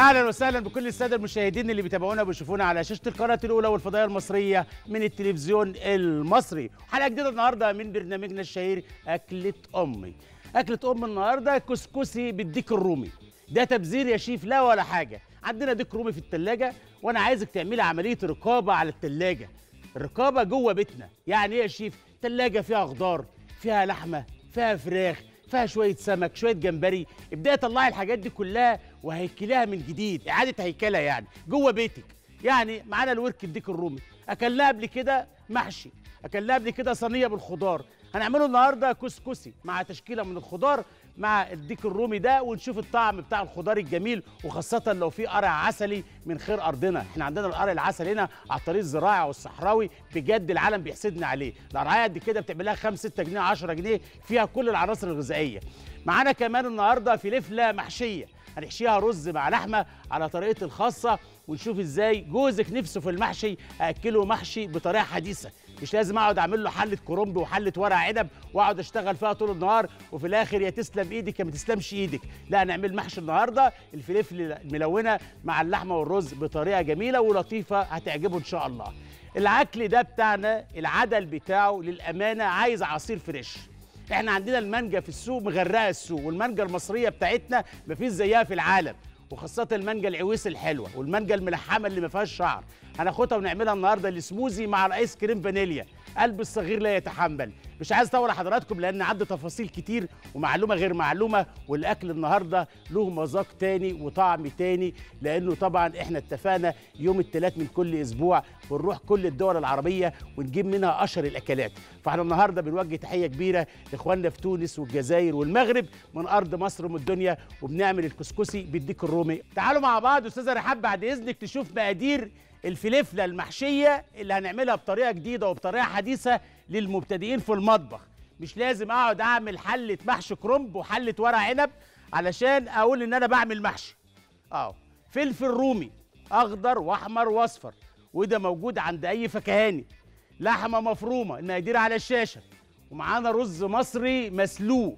اهلا وسهلا بكل الساده المشاهدين اللي بيتابعونا وبيشوفونا على شاشه القناه الاولى والفضائيه المصريه من التلفزيون المصري حلقه جديده النهارده من برنامجنا الشهير اكله امي اكله ام النهارده كسكسي بالديك الرومي ده تبذير يا شيف لا ولا حاجه عندنا ديك رومي في التلاجة وانا عايزك تعملي عمليه رقابه على التلاجة الرقابه جوه بيتنا يعني ايه يا شيف تلاجة فيها خضار فيها لحمه فيها فراخ فيها شويه سمك شويه جمبري ابداي طلعي الحاجات دي كلها وهيكليها من جديد اعاده هيكلها يعني جوه بيتك يعني معانا الورك الديك الرومي اكلناه قبل كده محشي اكلناه قبل كده صينيه بالخضار هنعمله النهارده كسكسي مع تشكيله من الخضار مع الديك الرومي ده ونشوف الطعم بتاع الخضار الجميل وخاصة لو في قرع عسلي من خير أرضنا احنا عندنا القرع العسلي هنا على الطريق الزراعي والصحراوي بجد العالم بيحسدنا عليه القرعية قد كده بتعملها 5 6 جنيه 10 جنيه فيها كل العناصر الغذائية معانا كمان النهاردة فلفلة محشية هنحشيها رز مع لحمة على طريقتي الخاصة ونشوف ازاي جوزك نفسه في المحشي اكله محشي بطريقه حديثه مش لازم اقعد اعمل له حله كرنب وحله ورق عنب واقعد اشتغل فيها طول النهار وفي الاخر يا تسلم ايدك يا ما تسلمش ايدك لا نعمل محشي النهارده الفلفل الملونه مع اللحمه والرز بطريقه جميله ولطيفه هتعجبه ان شاء الله العكل ده بتاعنا العدل بتاعه للامانه عايز عصير فريش احنا عندنا المانجا في السوق مغرقه السوق والمانجا المصريه بتاعتنا مفيش زيها في العالم وخاصة المانجا العويس الحلوة والمانجا الملحمة اللي ما فيهاش شعر هناخدها ونعملها النهارده السموزي مع الايس كريم فانيليا قلب الصغير لا يتحمل مش عايز اطول حضراتكم لان عندي تفاصيل كتير ومعلومه غير معلومه والاكل النهارده له مذاق تاني وطعم تاني لانه طبعا احنا اتفقنا يوم الثلاث من كل اسبوع بنروح كل الدول العربيه ونجيب منها اشهر الاكلات فاحنا النهارده بنوجه تحيه كبيره لاخواننا في تونس والجزائر والمغرب من ارض مصر ومن الدنيا وبنعمل الكسكسي بالديك الرومي تعالوا مع بعض استاذه رحاب بعد اذنك تشوف مقادير الفلفله المحشيه اللي هنعملها بطريقه جديده وبطريقه حديثه للمبتدئين في المطبخ مش لازم اقعد اعمل حله محشي كرنب وحله ورق عنب علشان اقول ان انا بعمل محشي اه فلفل رومي اخضر واحمر واصفر وده موجود عند اي فكهاني لحمه مفرومه المقادير على الشاشه ومعانا رز مصري مسلوق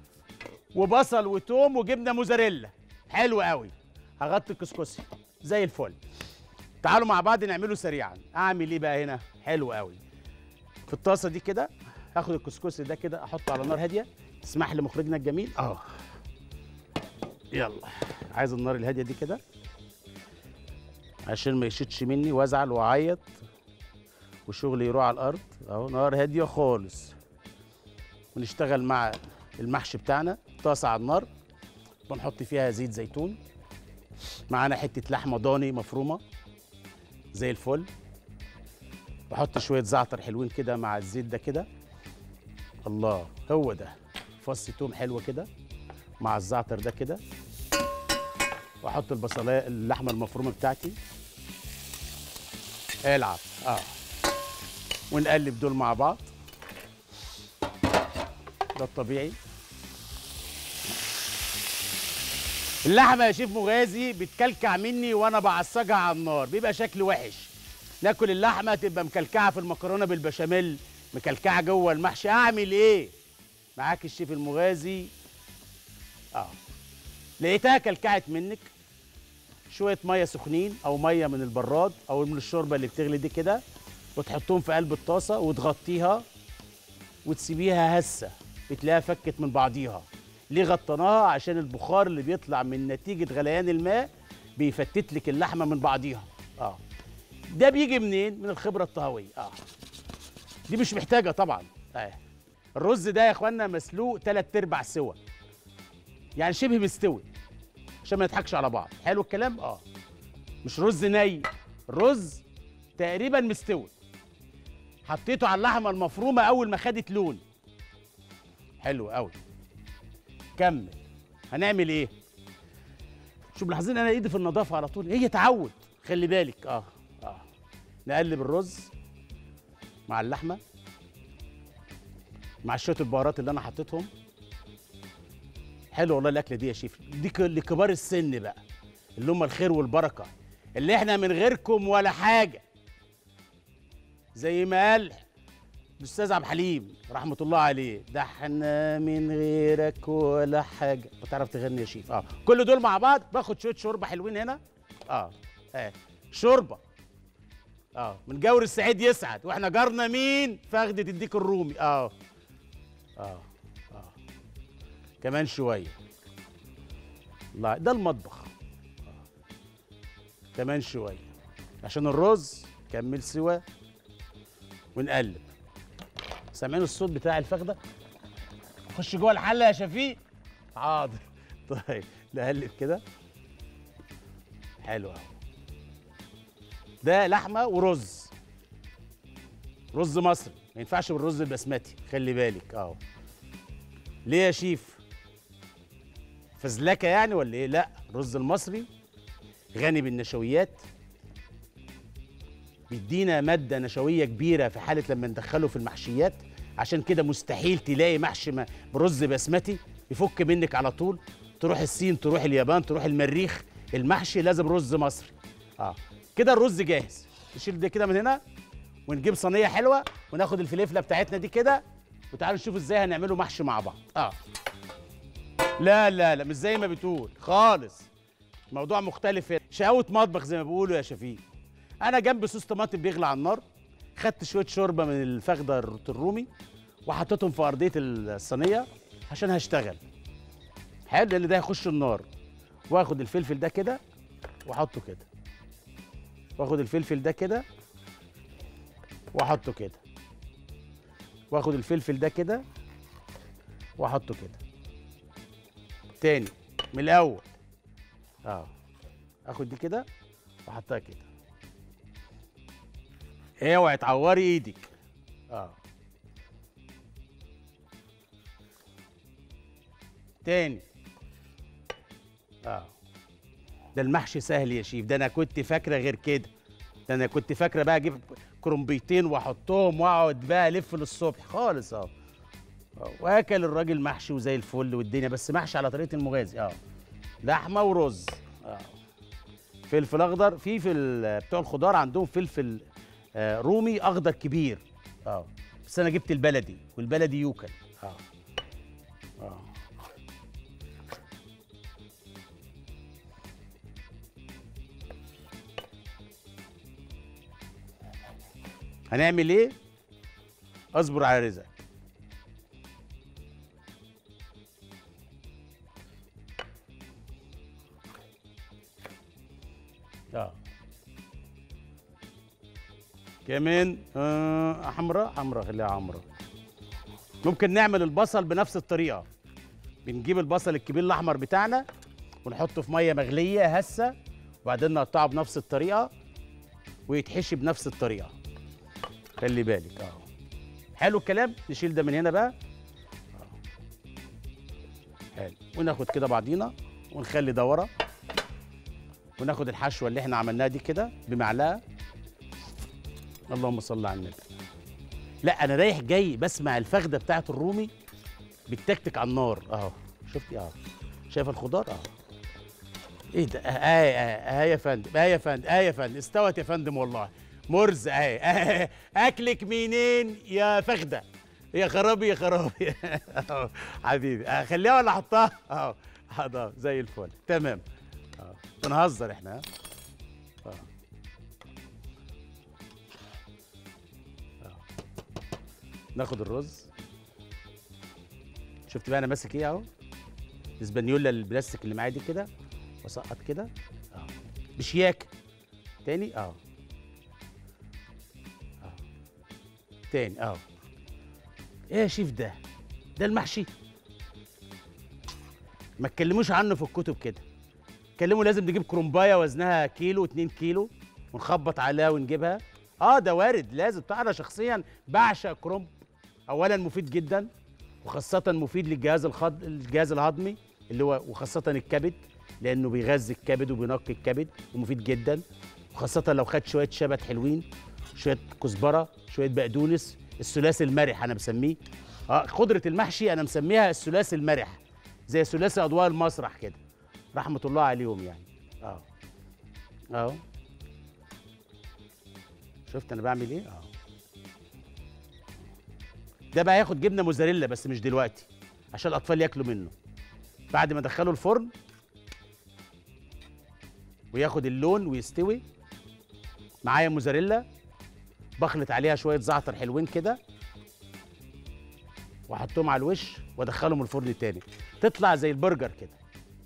وبصل وتوم وجبنه موزاريلا حلو قوي هغطي الكسكسي زي الفل تعالوا مع بعض نعمله سريعا اعمل ايه بقى هنا حلو قوي في الطاسه دي كده هاخد الكسكسي ده كده احطه على نار هاديه تسمح لي مخرجنا الجميل اه يلا عايز النار الهاديه دي كده عشان ما يشتش مني وازعل واعيط وشغلي يروح على الارض اهو نار هاديه خالص ونشتغل مع المحشي بتاعنا طاسه على النار بنحط فيها زيت زيتون معانا حته لحمه ضاني مفرومه زي الفل بحط شويه زعتر حلوين كده مع الزيت ده كده الله هو ده فص توم حلوه كده مع الزعتر ده كده واحط البصلايه اللحمه المفرومه بتاعتي العب اه ونقلب دول مع بعض ده الطبيعي اللحمه يا شيف مغازي بتكلكع مني وانا بعصجها على النار بيبقى شكل وحش ناكل اللحمه تبقى مكلكعه في المكرونه بالبشاميل مكلكعه جوه المحشي اعمل ايه معاك الشيف المغازي اه لقيتها كلكعت منك شويه ميه سخنين او ميه من البراد او من الشوربه اللي بتغلي دي كده وتحطهم في قلب الطاسه وتغطيها وتسيبيها هسه بتلاقيها فكت من بعضيها ليه غطيناها عشان البخار اللي بيطلع من نتيجه غليان الماء بيفتت لك اللحمه من بعضيها اه ده بيجي منين من الخبره الطهويه اه دي مش محتاجه طبعا اه الرز ده يا اخوانا مسلوق تلات ارباع سوا يعني شبه مستوي عشان ما نضحكش على بعض حلو الكلام اه مش رز ني رز تقريبا مستوي حطيته على اللحمه المفرومه اول ما خدت لون حلو قوي كمل هنعمل ايه شوف ملاحظين انا ايدي في النظافه على طول هي تعود خلي بالك اه اه نقلب الرز مع اللحمه مع شويه البهارات اللي انا حطيتهم حلو والله الاكله دي يا شيف دي ك- لكبار السن بقى اللي هم الخير والبركه اللي احنا من غيركم ولا حاجه زي ما قال الاستاذ عبد الحليم رحمه الله عليه ده احنا من غيرك ولا حاجه بتعرف تغني يا شيف اه كل دول مع بعض باخد شويه شوربه حلوين هنا اه اه شوربه اه من جور السعيد يسعد واحنا جارنا مين فخدة الديك الرومي اه اه اه كمان شويه الله ده المطبخ آه. كمان شويه عشان الرز كمل سوا ونقلب سامعين الصوت بتاع الفخده خش جوه الحله يا شفيق حاضر طيب نقلب كده حلو قوي ده لحمه ورز رز مصري ما ينفعش بالرز البسمتي خلي بالك اهو ليه يا شيف فزلكه يعني ولا ايه لا الرز المصري غني بالنشويات بيدينا ماده نشويه كبيره في حاله لما ندخله في المحشيات عشان كده مستحيل تلاقي محشي ما- برز بسمتي يفك منك على طول تروح الصين تروح اليابان تروح المريخ المحشي لازم رز مصري اه كده الرز جاهز نشيل ده كده من هنا ونجيب صينيه حلوه وناخد الفليفله بتاعتنا دي كده وتعالوا نشوف ازاي هنعمله محشي مع بعض اه لا لا لا مش زي ما بتقول خالص موضوع مختلف هنا شقاوة مطبخ زي ما بيقولوا يا شفيق انا جنب صوص طماطم بيغلي على النار خدت شويه شوربه من الفخده الرومي وحطيتهم في ارضيه الصينيه عشان هشتغل حلو لان ده هيخش النار واخد الفلفل ده كده واحطه كده واخد الفلفل ده كده واحطه كده واخد الفلفل ده كده واحطه كده تاني من الاول اه اخد دي كده واحطها كده اوعي تعوري ايدك اه تاني اه ده المحشي سهل يا شيف ده انا كنت فاكره غير كده ده انا كنت فاكره بقى اجيب كرنبيتين واحطهم واقعد بقى الف للصبح خالص اه آه، واكل الراجل محشي وزي الفل والدنيا بس محشي على طريقه المغازي اه لحمه ورز اه فلفل اخضر في في ال- بتوع الخضار عندهم فلفل آه، رومي اخضر كبير اه بس انا جبت البلدي والبلدي يوكل اه اه هنعمل ايه اصبر على رزقك اه كمان آه حمراء حمراء خليها حمراء ممكن نعمل البصل بنفس الطريقه بنجيب البصل الكبير الاحمر بتاعنا ونحطه في ميه مغليه هسه وبعدين نقطعه بنفس الطريقه ويتحشي بنفس الطريقه خلي بالك اه حلو الكلام نشيل ده من هنا بقى آه. حلو وناخد كده بعضينا ونخلي ده ورا وناخد الحشوه اللي احنا عملناها دي كده بمعلقه اللهم صل على النبي لا انا رايح جاي بسمع الفخده بتاعت الرومي بتتكتك على النار اهو شفتي اه شايف الخضار اه ايه ده اه اه اه, آه يا فندم اه يا فندم اه يا فندم استوت يا فندم والله مرز اه, آه اكلك منين يا فخده يا خرابي يا خرابي أهو، حبيبي آه خليها ولا احطها اه حاضر زي الفل تمام اه بنهزر احنا ها؟ اه آه. ناخد الرز شفت بقى انا ماسك ايه اهو الاسبانيولا البلاستيك اللي معايا دي كده واسقط كده اه بشياكه تاني اه اه تاني اه ايه يا شيف ده ده المحشي ما تكلموش عنه في الكتب كده كلموا لازم نجيب كرومبايه وزنها كيلو 2 كيلو ونخبط عليها ونجيبها اه ده وارد لازم طبعا انا شخصيا بعشق كرومب اولا مفيد جدا وخاصه مفيد للجهاز الخض... الجهاز الهضمي اللي هو وخاصه الكبد لانه بيغذي الكبد وبينقي الكبد ومفيد جدا وخاصه لو خد شويه شبت حلوين شويه كزبره شويه بقدونس الثلاثي المرح انا بسميه اه خضره المحشي انا مسميها الثلاثي المرح زي ثلاثي اضواء المسرح كده رحمه الله عليهم يعني اه اهو شفت انا بعمل ايه اه ده بقى هياخد جبنه موزاريلا بس مش دلوقتي عشان الاطفال ياكلوا منه بعد ما ادخله الفرن وياخد اللون ويستوي معايا موزاريلا بخلط عليها شويه زعتر حلوين كده واحطهم على الوش وادخلهم الفرن تاني تطلع زي البرجر كده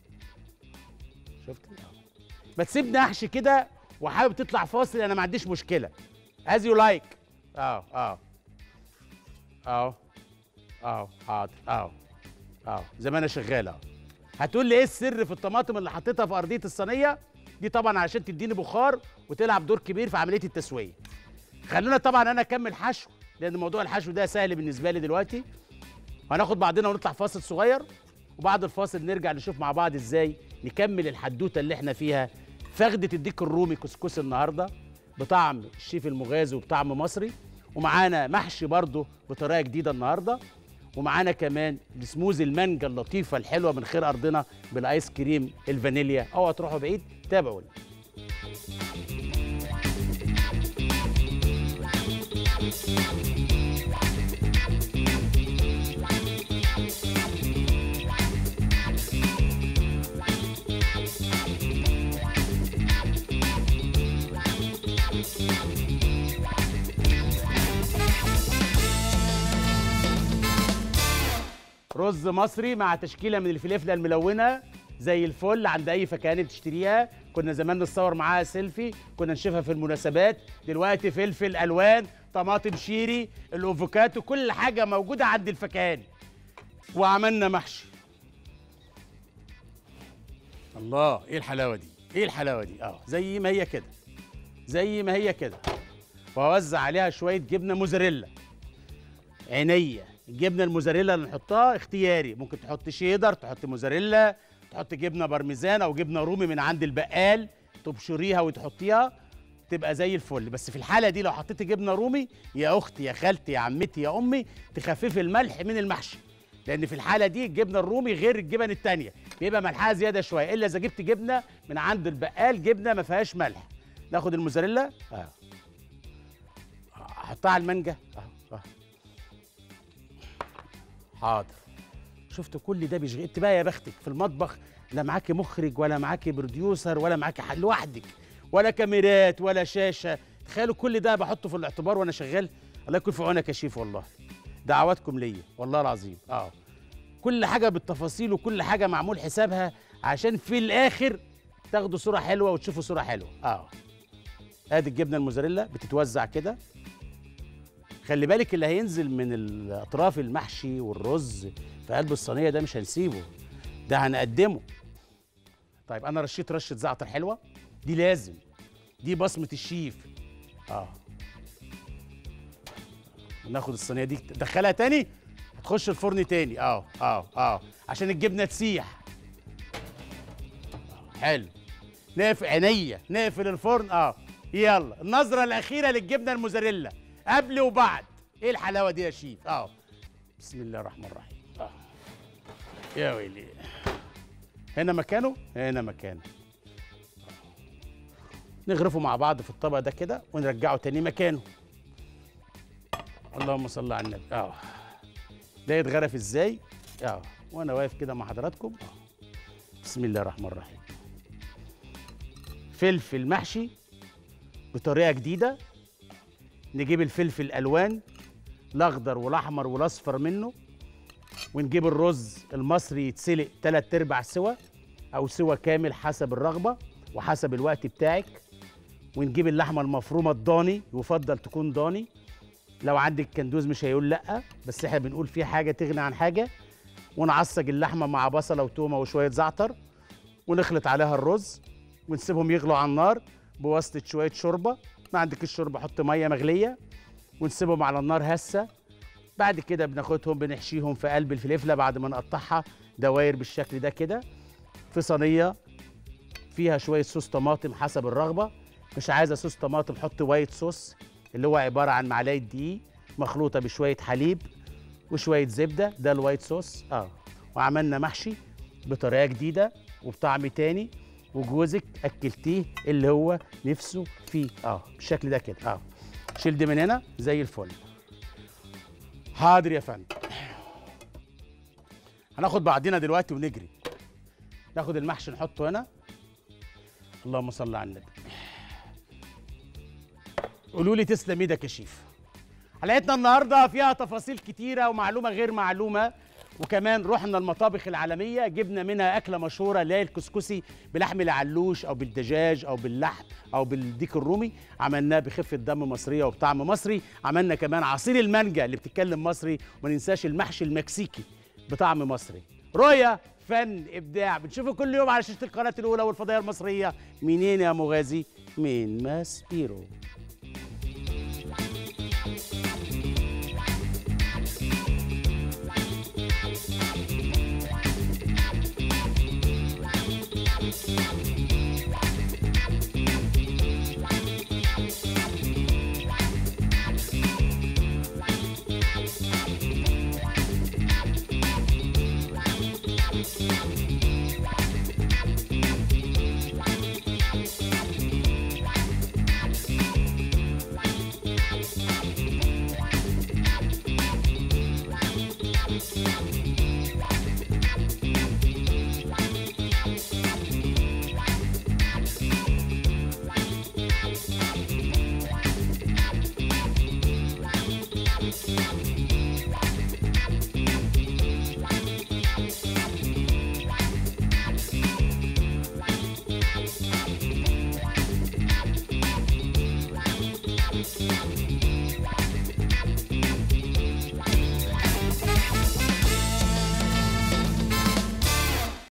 شفت ما تسيبني احشي كده وحابب تطلع فاصل انا ما عنديش مشكله از يو لايك اه اه اه اه حاضر اه اه زي ما انا شغال اهو هتقول لي ايه السر في الطماطم اللي حطيتها في ارضيه الصينيه دي طبعا عشان تديني بخار وتلعب دور كبير في عمليه التسويه خلونا طبعا انا اكمل حشو لان موضوع الحشو ده سهل بالنسبه لي دلوقتي هناخد بعضنا ونطلع فاصل صغير وبعد الفاصل نرجع نشوف مع بعض ازاي نكمل الحدوته اللي احنا فيها فخدة الديك الرومي كسكس النهارده بطعم الشيف المغازي وبطعم مصري ومعانا محشي برضه بطريقه جديده النهارده ومعانا كمان السموزي المانجا اللطيفه الحلوه من خير ارضنا بالايس كريم الفانيليا اوعوا تروحوا بعيد تابعونا رز مصري مع تشكيله من الفلفله الملونه زي الفل عند اي فكهاني بتشتريها كنا زمان نتصور معاها سيلفي كنا نشوفها في المناسبات دلوقتي فلفل الوان طماطم شيري الافوكاتو كل حاجه موجوده عند الفكهاني وعملنا محشي الله ايه الحلاوه دي ايه الحلاوه دي اه زي ما هي كده زي ما هي كده واوزع عليها شويه جبنه موزاريلا عينيا الجبنه الموزاريلا اللي نحطها اختياري ممكن تحط شيدر تحط موزاريلا تحط جبنه بارميزان او جبنه رومي من عند البقال تبشريها وتحطيها تبقى زي الفل بس في الحاله دي لو حطيتي جبنه رومي يا اختي يا خالتي يا عمتي يا امي تخففي الملح من المحشي لان في الحاله دي الجبنه الرومي غير الجبن التانية بيبقى ملحها زياده شويه الا اذا جبت جبنه من عند البقال جبنه ما فيهاش ملح ناخد الموزاريلا اه احطها على المانجا اه اه حاضر شفت كل ده بيشغل انت بقى يا بختك في المطبخ لا معاكي مخرج ولا معاكي بروديوسر ولا معاكي حل لوحدك ولا كاميرات ولا شاشه تخيلوا كل ده بحطه في الاعتبار وانا شغال الله يكون في عونك يا شيف والله دعواتكم ليا والله العظيم اه كل حاجه بالتفاصيل وكل حاجه معمول حسابها عشان في الاخر تاخدوا صوره حلوه وتشوفوا صوره حلوه اه ادي الجبنه الموزاريلا بتتوزع كده خلي بالك اللي هينزل من الاطراف المحشي والرز في قلب الصينيه ده مش هنسيبه ده هنقدمه طيب انا رشيت رشه زعتر حلوه دي لازم دي بصمه الشيف اه ناخد الصينيه دي تدخلها تاني هتخش الفرن تاني اه اه اه عشان الجبنه تسيح حلو نقفل عينيا نقفل الفرن اه يلا النظره الاخيره للجبنه الموزاريلا قبل وبعد ايه الحلاوه دي يا شيف اه بسم الله الرحمن الرحيم اه يا ويلي هنا مكانه هنا مكانه نغرفه مع بعض في الطبق ده كده ونرجعه تاني مكانه اللهم صل على النبي اه ده يتغرف ازاي اه وانا واقف كده مع حضراتكم اه بسم الله الرحمن الرحيم فلفل محشي بطريقه جديده نجيب الفلفل الالوان الاخضر والاحمر والاصفر منه ونجيب الرز المصري يتسلق تلات ارباع سوا او سوا كامل حسب الرغبه وحسب الوقت بتاعك ونجيب اللحمه المفرومه الضاني يفضل تكون ضاني لو عندك كندوز مش هيقول لا بس احنا بنقول في حاجه تغني عن حاجه ونعصج اللحمه مع بصله وتومه وشويه زعتر ونخلط عليها الرز ونسيبهم يغلوا على النار بواسطه شويه شوربه ما عندك الشوربه حط ميه مغليه ونسيبهم على النار هسه بعد كده بناخدهم بنحشيهم في قلب الفلفله بعد ما نقطعها دواير بالشكل ده كده في صينيه فيها شويه صوص طماطم حسب الرغبه مش عايزه صوص طماطم حط وايت صوص اللي هو عباره عن معلقه دقيق مخلوطه بشويه حليب وشويه زبده ده الوايت صوص اه وعملنا محشي بطريقه جديده وبطعم تاني وجوزك اكلتيه اللي هو نفسه فيه اه بالشكل ده كده اه شيل دي من هنا زي الفل حاضر يا فندم هناخد بعضنا دلوقتي ونجري ناخد المحشي نحطه هنا اللهم صل على النبي قولوا لي تسلم ايدك يا شيف حلقتنا النهارده فيها تفاصيل كتيره ومعلومه غير معلومه وكمان رحنا المطابخ العالميه جبنا منها اكله مشهوره اللي هي الكسكسي بلحم العلوش او بالدجاج او باللحم او بالديك الرومي عملناه بخفه دم مصريه وبطعم مصري عملنا كمان عصير المانجا اللي بتتكلم مصري وما ننساش المحشي المكسيكي بطعم مصري رؤية فن ابداع بنشوفه كل يوم على شاشه القناه الاولى والفضائيه المصريه منين يا مغازي من ماسبيرو